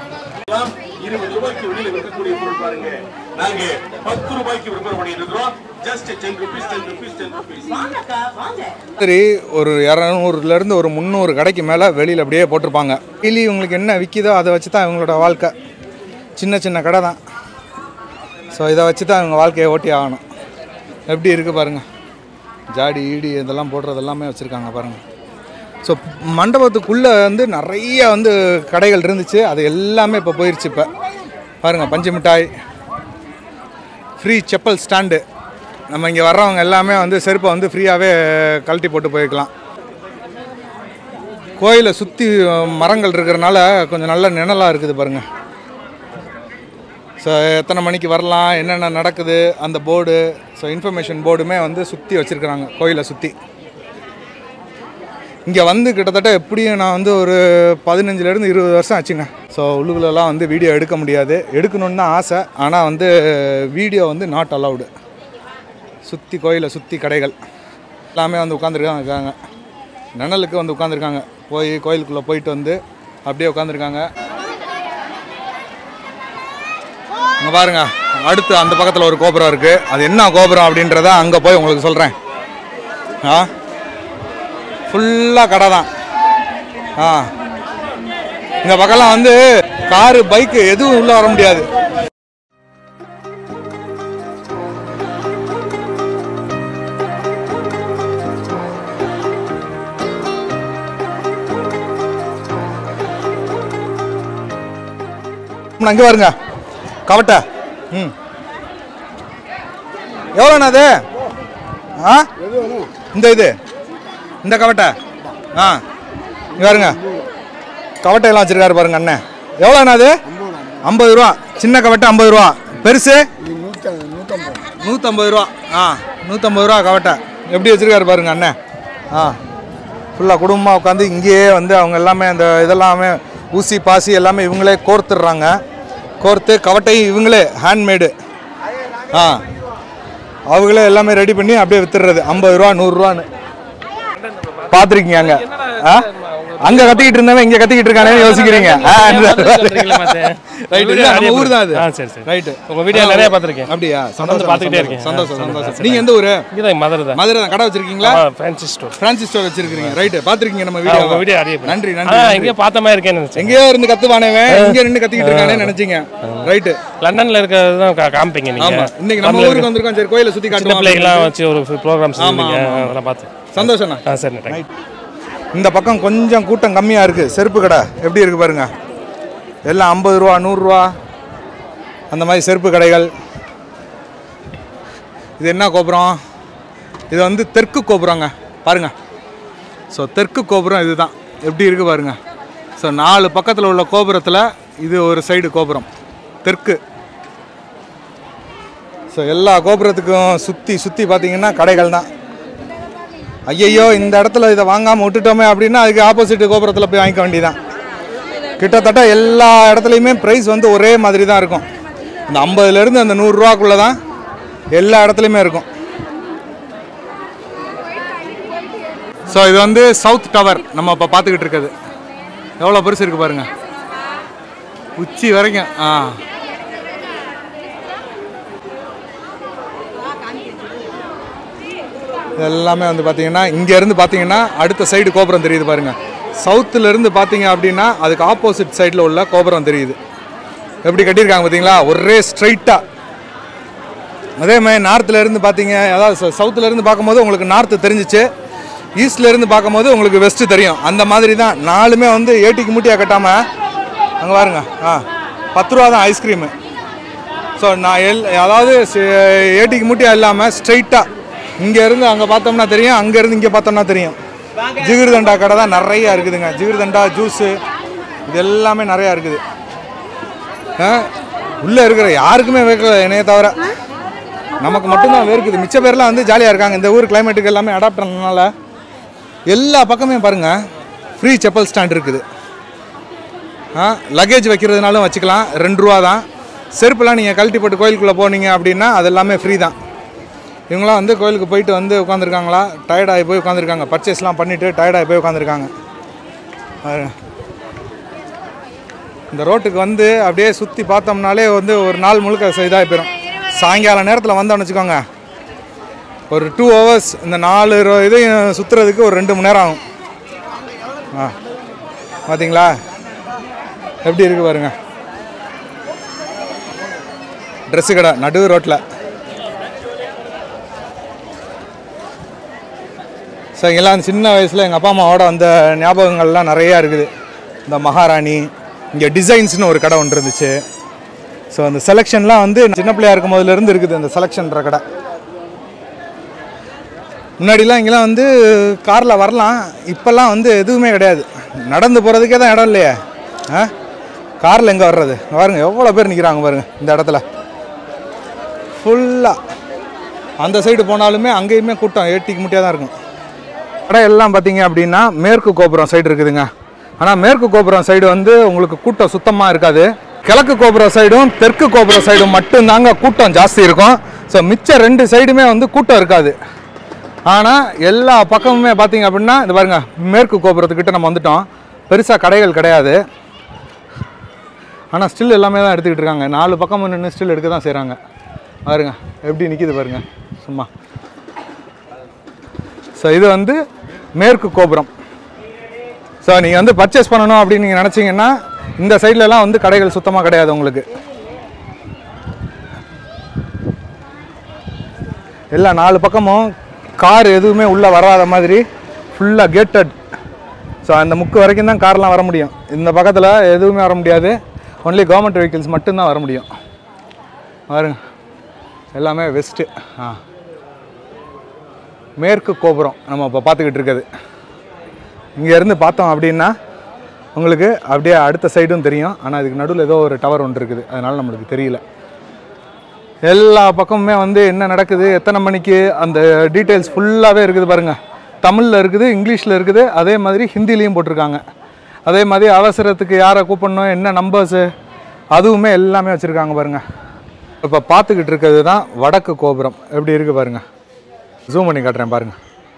இருபது ரூபாய்க்கு வெளியில விற்கக்கூடிய பொருள் பாருங்க நாங்க பத்து ரூபாய்க்கு விற்பனை பண்ணிட்டு இருக்கிறோம் just ten rupees ten rupees ten rupees சரி ஒரு இரநூறுல இருந்து ஒரு முந்நூறு கடைக்கு மேல வெளியில அப்படியே போட்டிருப்பாங்க டெய்லி உங்களுக்கு என்ன விற்கிதோ அதை வச்சு தான் இவங்களோட வாழ்க்கை சின்ன சின்ன கடை தான் ஸோ இதை வச்சு தான் இவங்க வாழ்க்கையை ஓட்டி ஆகணும் எப்படி இருக்குது பாருங்க ஜாடி ஈடி இதெல்லாம் போடுறது எல்லாமே வச்சுருக்காங்க பாருங்க ஸோ மண்டபத்துக்குள்ளே வந்து நிறைய வந்து கடைகள் இருந்துச்சு அது எல்லாமே இப்போ போயிடுச்சு இப்போ பாருங்கள் பஞ்சு மிட்டாய் ஃப்ரீ செப்பல் ஸ்டாண்டு நம்ம இங்கே வர்றவங்க எல்லாமே வந்து செருப்பை வந்து ஃப்ரீயாகவே கழட்டி போட்டு போய்க்கலாம் கோயிலை சுற்றி மரங்கள் இருக்கிறனால கொஞ்சம் நல்ல நிழலாக இருக்குது பாருங்கள் ஸோ எத்தனை மணிக்கு வரலாம் என்னென்ன நடக்குது அந்த போர்டு ஸோ இன்ஃபர்மேஷன் போர்டுமே வந்து சுற்றி வச்சுருக்குறாங்க கோயிலை சுற்றி இங்கே வந்து கிட்டத்தட்ட எப்படியும் நான் வந்து ஒரு பதினஞ்சுலேருந்து இருபது வருஷம் ஆச்சுங்க ஸோ உள்ளுக்குள்ளெல்லாம் வந்து வீடியோ எடுக்க முடியாது எடுக்கணுன்னு தான் ஆசை ஆனால் வந்து வீடியோ வந்து நாட் அலவுடு சுற்றி கோயிலை சுற்றி கடைகள் எல்லாமே வந்து உட்காந்துருக்காங்க இருக்காங்க நிழலுக்கு வந்து உட்காந்துருக்காங்க போய் கோயிலுக்குள்ளே போயிட்டு வந்து அப்படியே உட்காந்துருக்காங்க இங்கே பாருங்க அடுத்து அந்த பக்கத்தில் ஒரு கோபுரம் இருக்குது அது என்ன கோபுரம் அப்படின்றத அங்கே போய் உங்களுக்கு சொல்கிறேன் ஆ ஃபுல்லாக கடை தான் ஆ இந்த பக்கம்லாம் வந்து காரு பைக்கு எதுவும் உள்ளே வர முடியாது அங்கே பாருங்க கவட்டை ம் எவ்வளோண்ணா அது ஆ இந்த இது இந்த கவட்டை ஆ இங்க பாருங்க கவட்டையெல்லாம் வச்சிருக்காரு பாருங்க அண்ணன் எவ்வளோண்ணா அது ஐம்பது ரூபா சின்ன கவட்டை ஐம்பது ரூபா பெருசு நூற்றம்பது ரூபா ஆ நூற்றம்பது ரூபா கவட்டை எப்படி வச்சிருக்காரு பாருங்க அண்ணன் ஆ ஃபுல்லாக குடும்பமாக உட்காந்து இங்கேயே வந்து அவங்க எல்லாமே அந்த இதெல்லாமே ஊசி பாசி எல்லாமே இவங்களே கோர்த்துடுறாங்க கோர்த்து கவட்டையும் இவங்களே ஹேண்ட்மேடு ஆ அவங்களே எல்லாமே ரெடி பண்ணி அப்படியே வித்துடுறது ஐம்பது ரூபா நூறுரூவான்னு பார்த்துருக்கீங்க அங்கே ஆ அங்க கத்திக்கிட்டு இருந்தவன் இங்க கத்திக்கிட்டு இருக்கானே யோசிக்கிறீங்க ரைட் நம்ம ஊர் தான் அது ஆ, சரி, சரி. ரைட் உங்க video நிறைய பார்த்திருக்கேன். அப்படியா தொடர்ந்து சந்தோஷம் பார்த்துக்கிட்டே சந்தோஷம், இருக்கேன். சந்தோஷம் ஆ, சந்தோஷம் சரி. நீங்க எந்த ஊரு இங்கதான் மதுரை தான் மதுரை தான் கடை வச்சிருக்கீங்களா ஆமா, fancy store. பிரான்சிஸ் ஸ்டோர் வச்சிருக்கீங்க ரைட் பாத்துருக்கீங்க நம்ம ஆ, வீடியோ உங்க video அறிய நன்றி ஆ, நன்றி நன்றி. எங்கேயோ பார்த்த மாதிரி இருக்கேன்னு நினைச்சேன். எங்கேயோ இருந்து கத்துவானவன் இங்க நின்னு கத்திக்கிட்டு இருக்கானே நினைச்சீங்க ரைட் லண்டன்ல இருக்கிறது தான் கா- காமிப்பீங்க நீங்க ஆமா இன்னைக்கு நம்ம நம்மள ஊருக்கு வந்திருக்கோம் சரி கோயிலை சுத்தி சின்ன காட்டுவோம் பிள்ளைங்களாம் அப்படின்னு வச்சு ஒரு ப்ரோக்ராம்ஸ் ஆமா, இருந்தீங்க ஆமா, ஆமா. அதெல்லாம் பார்த்தேன் சந்தோஷம்ண்ணா ஆ சரி தேங்க்யூ இந்த பக்கம் கொஞ்சம் கூட்டம் கம்மியாக இருக்குது செருப்பு கடை எப்படி இருக்குது பாருங்க எல்லாம் ஐம்பது ரூபா நூறுரூவா அந்த மாதிரி செருப்பு கடைகள் இது என்ன கோபுரம் இது வந்து தெற்கு கோபுரங்க பாருங்க ஸோ தெற்கு கோபுரம் இதுதான் எப்படி இருக்குது பாருங்க ஸோ நாலு பக்கத்தில் உள்ள கோபுரத்தில் இது ஒரு சைடு கோபுரம் தெற்கு ஸோ எல்லா கோபுரத்துக்கும் சுற்றி சுற்றி பார்த்தீங்கன்னா கடைகள் தான் ஐயையோ இந்த இடத்துல இதை வாங்காமல் விட்டுட்டோமே அப்படின்னா அதுக்கு ஆப்போசிட் கோபுரத்தில் போய் வாங்கிக்க வேண்டியதான் கிட்டத்தட்ட எல்லா இடத்துலையுமே ப்ரைஸ் வந்து ஒரே மாதிரி தான் இருக்கும் இந்த ஐம்பதுலேருந்து அந்த நூறுரூவாக்குள்ளே தான் எல்லா இடத்துலையுமே இருக்கும் ஸோ இது வந்து சவுத் டவர் நம்ம இப்போ பார்த்துக்கிட்டு இருக்கிறது எவ்வளோ பெருசு இருக்குது பாருங்க உச்சி வரைக்கும் ஆ இது எல்லாமே வந்து பார்த்தீங்கன்னா இங்கேருந்து பார்த்தீங்கன்னா அடுத்த சைடு கோபுரம் தெரியுது பாருங்க சவுத்துல இருந்து பார்த்தீங்க அப்படின்னா அதுக்கு ஆப்போசிட் சைடில் உள்ள கோபுரம் தெரியுது எப்படி கட்டியிருக்காங்க பார்த்தீங்களா ஒரே ஸ்ட்ரைட்டாக அதே மாதிரி நார்த்தில் இருந்து பார்த்தீங்க அதாவது ச- சவுத்துல இருந்து பார்க்கும்போது உங்களுக்கு நார்த்து தெரிஞ்சிச்சு ஈஸ்ட்ல இருந்து பார்க்கும்போது உங்களுக்கு வெஸ்ட் தெரியும் அந்த மாதிரி தான் நாலுமே வந்து ஏட்டிக்கு மூட்டியாக கட்டாமல் அங்கே பாருங்க ஆ பத்து ரூபா தான் ஐஸ்கிரீமு ஸோ நான் எல் அதாவது சி- ஏட்டிக்கு மூட்டியாக இல்லாமல் ஸ்ட்ரைட்டாக இங்கேருந்து அங்கே பார்த்தோம்னா தெரியும் அங்கேருந்து இங்கே பார்த்தோம்னா தெரியும் ஜிகிர்தண்டா கடை தான் நிறையா இருக்குதுங்க ஜிகிர்தண்டா ஜூஸு இது எல்லாமே நிறையா இருக்குது ஆ, உள்ளே இருக்கிற யாருக்குமே வேர்க்கல என்னைய தவிர நமக்கு மட்டும்தான் வேர்க்குது மிச்ச பேர்லாம் வந்து ஜாலியாக இருக்காங்க இந்த ஊர் கிளைமேட்டுக்கு எல்லாமே அடாப்ட் பண்ணனால எல்லா பக்கமே பாருங்கள் ஃப்ரீ செப்பல் ஸ்டாண்ட் இருக்குது ஆ லக்கேஜ் வைக்கிறதுனாலும் வச்சுக்கலாம் ரெண்டு ரூபா தான் செருப்புலாம் நீங்கள் கழட்டி போட்டு கோயிலுக்குள்ளே போனீங்க அப்படின்னா அது எல்லாமே ஃப்ரீ தான் இவங்களாம் வந்து கோயிலுக்கு போயிட்டு வந்து உட்காந்துருக்காங்களா டயர்டாகி போய் உட்காந்துருக்காங்க பர்ச்சேஸ்லாம் பண்ணிவிட்டு டயர்டாகி போய் உட்காந்துருக்காங்க இந்த ரோட்டுக்கு வந்து அப்படியே சுற்றி பார்த்தோம்னாலே வந்து ஒரு நாள் முழுக்க இதாகி போயிடும் சாயங்கால நேரத்தில் வந்தோம்னு வச்சுக்கோங்க ஒரு டூ ஹவர்ஸ் இந்த நாலு ரோ- இதையும் சுற்றுறதுக்கு ஒரு ரெண்டு மணி நேரம் ஆகும் ஆ பார்த்தீங்களா எப்படி இருக்கு பாருங்க ட்ரெஸ்ஸு கடை நடுவு ரோட்டில் ஸோ எல்லாம் சின்ன வயசில் எங்கள் அப்பா அம்மாவோட அந்த ஞாபகங்கள்லாம் நிறையா இருக்குது இந்த மகாராணி இங்கே டிசைன்ஸ்னு ஒரு கடை ஒன்று இருந்துச்சு ஸோ அந்த செலெக்ஷன்லாம் வந்து சின்ன பிள்ளையா இருக்கும் போதுலேருந்து இருக்குது இந்த செலெக்ஷன்ற கடை முன்னாடிலாம் இங்கெல்லாம் வந்து காரில் வரலாம் இப்போல்லாம் வந்து எதுவுமே கிடையாது நடந்து போகிறதுக்கே தான் இடம் இல்லையே ஆ காரில் எங்கே வர்றது இங்க பாருங்க எவ்வளோ பேர் நிற்கிறாங்க பாருங்க இந்த இடத்துல ஃபுல்லாக அந்த சைடு போனாலுமே அங்கேயுமே கூட்டம் ஏட்டிக்கு முட்டியாக தான் இருக்கும் கடை எல்லாம் பார்த்தீங்க அப்படின்னா மேற்கு கோபுரம் சைடு இருக்குதுங்க ஆனால் மேற்கு கோபுரம் சைடு வந்து உங்களுக்கு கூட்டம் சுத்தமாக இருக்காது கிழக்கு கோபுரம் சைடும் தெற்கு கோபுரம் சைடும் மட்டும்தாங்க கூட்டம் ஜாஸ்தி இருக்கும் ஸோ மிச்ச ரெண்டு சைடுமே வந்து கூட்டம் இருக்காது ஆனால் எல்லா பக்கமுமே பார்த்தீங்க அப்படின்னா இந்த பாருங்க மேற்கு கோபுரத்துக்கிட்ட நம்ம வந்துட்டோம் பெருசாக கடைகள் கிடையாது ஆனால் ஸ்டில் எல்லாமே தான் எடுத்துக்கிட்டு இருக்காங்க நாலு பக்கம் நின்று ஸ்டில் எடுக்க தான் செய்கிறாங்க பாருங்க எப்படி நிற்கிது பாருங்க சும்மா ஸோ இது வந்து மேற்கு கோபுரம் ஸோ நீங்கள் வந்து பர்ச்சேஸ் பண்ணணும் அப்படின்னு நீங்கள் நினச்சிங்கன்னா இந்த சைட்லலாம் வந்து கடைகள் சுத்தமாக கிடையாது உங்களுக்கு எல்லா நாலு பக்கமும் கார் எதுவுமே உள்ளே வராத மாதிரி ஃபுல்லாக கேட்டட் ஸோ அந்த முக்கு வரைக்கும் தான் கார்லாம் வர முடியும் இந்த பக்கத்தில் எதுவுமே வர முடியாது ஒன்லி கவர்மெண்ட் வெஹிக்கிள்ஸ் மட்டும்தான் வர முடியும் பாருங்க எல்லாமே வெஸ்ட்டு ஆ மேற்கு கோபுரம் நம்ம இப்போ பார்த்துக்கிட்டு இருக்குது இங்கேருந்து பார்த்தோம் அப்படின்னா உங்களுக்கு அப்படியே அடுத்த சைடும் தெரியும் ஆனால் அதுக்கு நடுவில் ஏதோ ஒரு டவர் ஒன்று இருக்குது அதனால் நம்மளுக்கு தெரியல எல்லா பக்கமுமே வந்து என்ன நடக்குது எத்தனை மணிக்கு அந்த டீட்டெயில்ஸ் ஃபுல்லாகவே இருக்குது பாருங்கள் தமிழில் இருக்குது இங்கிலீஷில் இருக்குது அதே மாதிரி ஹிந்திலையும் போட்டிருக்காங்க அதே மாதிரி அவசரத்துக்கு யாரை கூப்பிடணும் என்ன நம்பர்ஸு அதுவுமே எல்லாமே வச்சுருக்காங்க பாருங்கள் இப்போ பார்த்துக்கிட்டு இருக்கிறது தான் வடக்கு கோபுரம் எப்படி இருக்குது பாருங்கள் ஜூம் பண்ணி காட்டுறேன் பாருங்கள்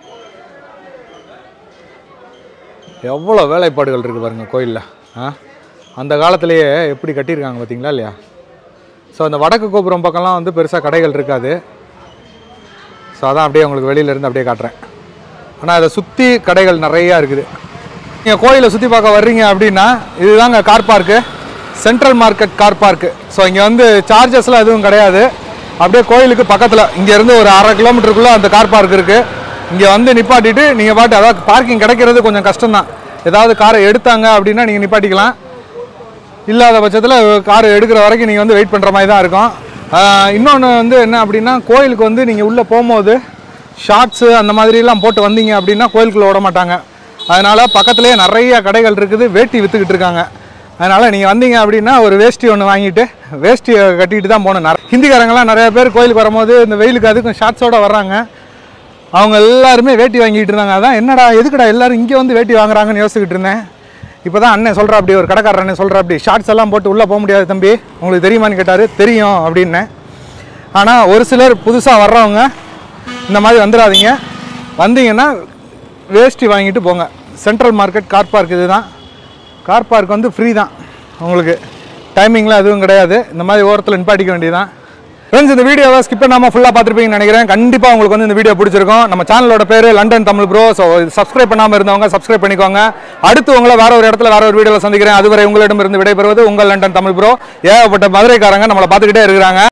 எவ்வளோ வேலைப்பாடுகள் இருக்குது பாருங்கள் கோயிலில் ஆ அந்த காலத்திலேயே எப்படி கட்டியிருக்காங்க பார்த்தீங்களா இல்லையா ஸோ அந்த வடக்கு கோபுரம் பக்கம்லாம் வந்து பெருசாக கடைகள் இருக்காது ஸோ அதான் அப்படியே உங்களுக்கு வெளியிலேருந்து அப்படியே காட்டுறேன் ஆனால் அதை சுற்றி கடைகள் நிறையா இருக்குது நீங்கள் கோயிலை சுற்றி பார்க்க வர்றீங்க அப்படின்னா இதுதாங்க car park central market car park so இங்கே வந்து சார்ஜஸ்லாம் எதுவும் கிடையாது அப்படியே கோயிலுக்கு பக்கத்தில் இங்கேருந்து ஒரு அரை கிலோமீட்டருக்குள்ளே அந்த கார் பார்க் இருக்குது இங்கே வந்து நிப்பாட்டிட்டு நீங்கள் பாட்டு அதாவது பார்க்கிங் கிடைக்கிறது கொஞ்சம் கஷ்டம்தான் ஏதாவது காரை எடுத்தாங்க அப்படின்னா நீங்கள் நிப்பாட்டிக்கலாம் இல்லாத பட்சத்தில் கார் எடுக்கிற வரைக்கும் நீங்கள் வந்து வெயிட் பண்ணுற மாதிரி தான் இருக்கும் இன்னொன்று வந்து என்ன அப்படின்னா கோயிலுக்கு வந்து நீங்கள் உள்ளே போகும்போது ஷார்ட்ஸு அந்த மாதிரிலாம் போட்டு வந்தீங்க அப்படின்னா கோயிலுக்குள்ளே விட மாட்டாங்க அதனால் பக்கத்துலேயே நிறைய கடைகள் இருக்குது வேட்டி விற்றுக்கிட்டு இருக்காங்க அதனால் நீங்கள் வந்தீங்க அப்படின்னா ஒரு வேஷ்டி ஒன்று வாங்கிட்டு வேஷ்டியை கட்டிட்டு தான் போகணும் நிறைய ஹிந்திக்காரங்களாம் நிறைய பேர் கோயிலுக்கு வரும்போது இந்த வெயிலுக்கு அதுக்கும் ஷார்ட்ஸோடு வர்றாங்க அவங்க எல்லாருமே வேட்டி வாங்கிட்டு இருந்தாங்க அதான் என்னடா எதுக்குடா எல்லாரும் இங்கே வந்து வேட்டி வாங்குறாங்கன்னு யோசிச்சுக்கிட்டு இருந்தேன் இப்போ தான் அண்ணன் சொல்கிறா அப்படி ஒரு கடைக்காரர் அண்ணன் சொல்கிறா அப்படி ஷார்ட்ஸ் எல்லாம் போட்டு உள்ளே போக முடியாது தம்பி உங்களுக்கு தெரியுமான்னு கேட்டார் தெரியும் அப்படின்னேன் ஆனால் ஒரு சிலர் புதுசாக வர்றவங்க இந்த மாதிரி வந்துடாதீங்க வந்தீங்கன்னா வேஷ்டி வாங்கிட்டு போங்க சென்ட்ரல் மார்க்கெட் கார் பார்க் இது தான் கார் பார்க் வந்து ஃப்ரீ தான் உங்களுக்கு டைமிங்லாம் எதுவும் கிடையாது இந்த மாதிரி ஓரத்தில் நிப்பாட்டிக்க வேண்டியதுதான் ஃப்ரெண்ட்ஸ் இந்த வீடியோவை ஸ்கிப் பண்ணாமல் ஃபுல்லாக பார்த்துருப்பீங்கன்னு நினைக்கிறேன் கண்டிப்பாக உங்களுக்கு வந்து இந்த வீடியோ பிடிச்சிருக்கும் நம்ம சேனலோட பேர் London Tamil bro so subscribe பண்ணாமல் இருந்தவங்க சப்ஸ்கிரைப் பண்ணிக்கோங்க அடுத்து உங்களை வேற ஒரு இடத்துல வேற ஒரு வீடியோவில் சந்திக்கிறேன் அதுவரை உங்களிடமிருந்து விடைபெறுவது உங்கள் லண்டன் தமிழ் ப்ரோ ஏகப்பட்ட மதுரைக்காரங்க நம்மளை பார்த்துக்கிட்டே இருக்கிறாங்க